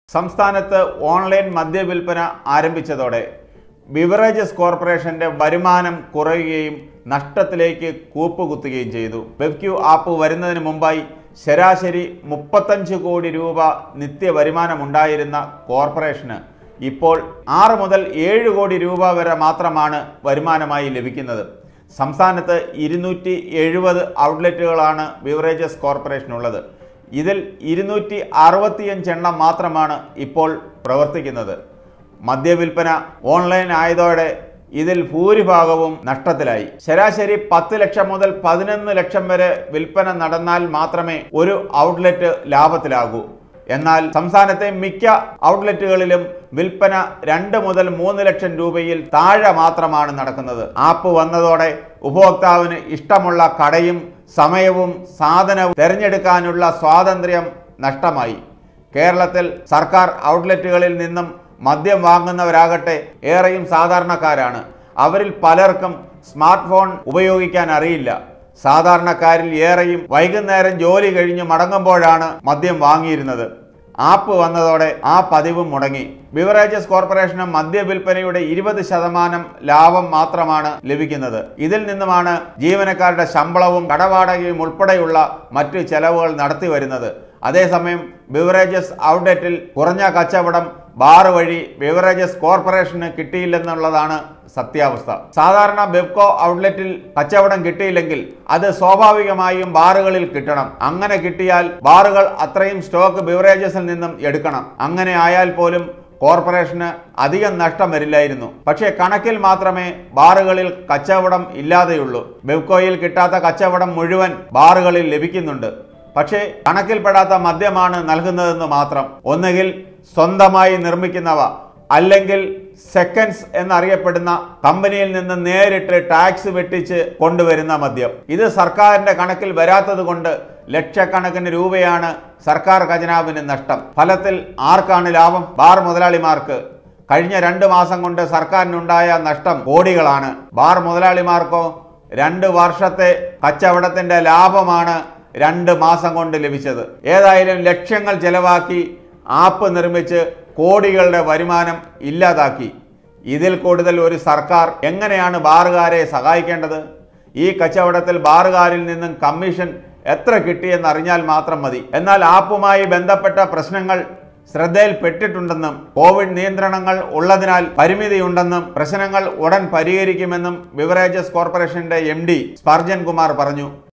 സംസ്ഥാനത്ത് ഓൺലൈൻ മദ്യവിൽപ്പന ആരംഭിച്ചതോടെ ബിവറേജസ് കോർപ്പറേഷന്റെ വരുമാനം കുറയുകയും നഷ്ടത്തിലേക്ക് കൂപ്പുകുത്തുകയും ചെയ്തു വെബ്ക്യൂ ആപ്പ് വരുന്നതിന് മുമ്പായി ശരാശരി മുപ്പത്തഞ്ച് കോടി രൂപ നിത്യ വരുമാനമുണ്ടായിരുന്ന കോർപ്പറേഷന് ഇപ്പോൾ ആറ് മുതൽ ഏഴ് കോടി രൂപ വരെ മാത്രമാണ് വരുമാനമായി ലഭിക്കുന്നത് സംസ്ഥാനത്ത് ഇരുന്നൂറ്റി എഴുപത് ഔട്ട്ലെറ്റുകളാണ് ബിവറേജസ് കോർപ്പറേഷനുള്ളത് ഇതിൽ ഇരുന്നൂറ്റി അറുപത്തിയഞ്ചെണ്ണം മാത്രമാണ് ഇപ്പോൾ പ്രവർത്തിക്കുന്നത് മദ്യവിൽപ്പന ഓൺലൈൻ ആയതോടെ ഇതിൽ ഭൂരിഭാഗവും നഷ്ടത്തിലായി ശരാശരി പത്ത് ലക്ഷം മുതൽ പതിനൊന്ന് ലക്ഷം വരെ വിൽപ്പന നടന്നാൽ മാത്രമേ ഒരു ഔട്ട്ലെറ്റ് ലാഭത്തിലാകൂ എന്നാൽ സംസ്ഥാനത്തെ മിക്ക ഔട്ട്ലെറ്റുകളിലും വിൽപ്പന രണ്ട് മുതൽ മൂന്ന് ലക്ഷം രൂപയിൽ താഴെ മാത്രമാണ് നടക്കുന്നത് ആപ്പ് വന്നതോടെ ഉപഭോക്താവിന് ഇഷ്ടമുള്ള കടയും സമയവും സാധനവും തിരഞ്ഞെടുക്കാനുള്ള സ്വാതന്ത്ര്യം നഷ്ടമായി കേരളത്തിൽ സർക്കാർ ഔട്ട്ലെറ്റുകളിൽ നിന്നും മദ്യം വാങ്ങുന്നവരാകട്ടെ ഏറെയും സാധാരണക്കാരാണ് അവരിൽ പലർക്കും സ്മാർട്ട് ഫോൺ ഉപയോഗിക്കാൻ അറിയില്ല സാധാരണക്കാരിൽ ഏറെയും വൈകുന്നേരം ജോലി കഴിഞ്ഞ് മടങ്ങുമ്പോഴാണ് മദ്യം വാങ്ങിയിരുന്നത് ആപ്പ് വന്നതോടെ ആ പതിവും മുടങ്ങി ബിവറേജസ് കോർപ്പറേഷന് മദ്യവിൽപ്പനയുടെ ഇരുപത് ശതമാനം ലാഭം മാത്രമാണ് ലഭിക്കുന്നത് ഇതിൽ നിന്നുമാണ് ജീവനക്കാരുടെ ശമ്പളവും കടവാടകയും ഉൾപ്പെടെയുള്ള മറ്റു ചെലവുകൾ നടത്തി വരുന്നത് അതേസമയം ബിവറേജസ് ഔട്ട്ലെറ്റിൽ കുറഞ്ഞ കച്ചവടം ബാർ വഴി ബിവറേജസ് കോർപ്പറേഷന് കിട്ടിയില്ലെന്നുള്ളതാണ് സത്യാവസ്ഥ സാധാരണ ബെബ്കോ ഔട്ട്ലെറ്റിൽ കച്ചവടം കിട്ടിയില്ലെങ്കിൽ അത് സ്വാഭാവികമായും ബാറുകളിൽ കിട്ടണം അങ്ങനെ കിട്ടിയാൽ ബാറുകൾ അത്രയും സ്റ്റോക്ക് ബിവറേജസിൽ നിന്നും എടുക്കണം അങ്ങനെ ആയാൽ പോലും കോർപ്പറേഷന് അധികം നഷ്ടം വരില്ലായിരുന്നു പക്ഷേ കണക്കിൽ മാത്രമേ ബാറുകളിൽ കച്ചവടം ഇല്ലാതെയുള്ളൂ ബെബ്കോയിൽ കിട്ടാത്ത കച്ചവടം മുഴുവൻ ബാറുകളിൽ ലഭിക്കുന്നുണ്ട് പക്ഷേ കണക്കിൽപ്പെടാത്ത മദ്യമാണ് നൽകുന്നതെന്ന് മാത്രം ഒന്നുകിൽ സ്വന്തമായി നിർമ്മിക്കുന്നവ അല്ലെങ്കിൽ സെക്കൻഡ്സ് എന്നറിയപ്പെടുന്ന കമ്പനിയിൽ നിന്ന് നേരിട്ട് ടാക്സ് വെട്ടിച്ച് കൊണ്ടുവരുന്ന മദ്യം ഇത് സർക്കാരിന്റെ കണക്കിൽ വരാത്തത് കൊണ്ട് ലക്ഷക്കണക്കിന് രൂപയാണ് സർക്കാർ ഖജനാവിന് നഷ്ടം ഫലത്തിൽ ആർക്കാണ് ലാഭം ബാർ മുതലാളിമാർക്ക് കഴിഞ്ഞ രണ്ട് മാസം കൊണ്ട് സർക്കാരിനുണ്ടായ നഷ്ടം കോടികളാണ് ബാർ മുതലാളിമാർക്കോ രണ്ട് വർഷത്തെ കച്ചവടത്തിന്റെ ലാഭമാണ് രണ്ട് മാസം കൊണ്ട് ലഭിച്ചത് ഏതായാലും ലക്ഷങ്ങൾ ചെലവാക്കി ആപ്പ് നിർമ്മിച്ച് കോടികളുടെ വരുമാനം ഇല്ലാതാക്കി ഇതിൽ കൂടുതൽ ഒരു സർക്കാർ എങ്ങനെയാണ് ബാറുകാരെ സഹായിക്കേണ്ടത് ഈ കച്ചവടത്തിൽ ബാറുകാരിൽ നിന്നും കമ്മീഷൻ എത്ര കിട്ടിയെന്ന് അറിഞ്ഞാൽ മാത്രം മതി എന്നാൽ ആപ്പുമായി ബന്ധപ്പെട്ട പ്രശ്നങ്ങൾ ശ്രദ്ധയിൽപ്പെട്ടിട്ടുണ്ടെന്നും കോവിഡ് നിയന്ത്രണങ്ങൾ ഉള്ളതിനാൽ പരിമിതിയുണ്ടെന്നും പ്രശ്നങ്ങൾ ഉടൻ പരിഹരിക്കുമെന്നും ബിവറേജസ് കോർപ്പറേഷന്റെ എം ഡി സ്പർജൻ കുമാർ പറഞ്ഞു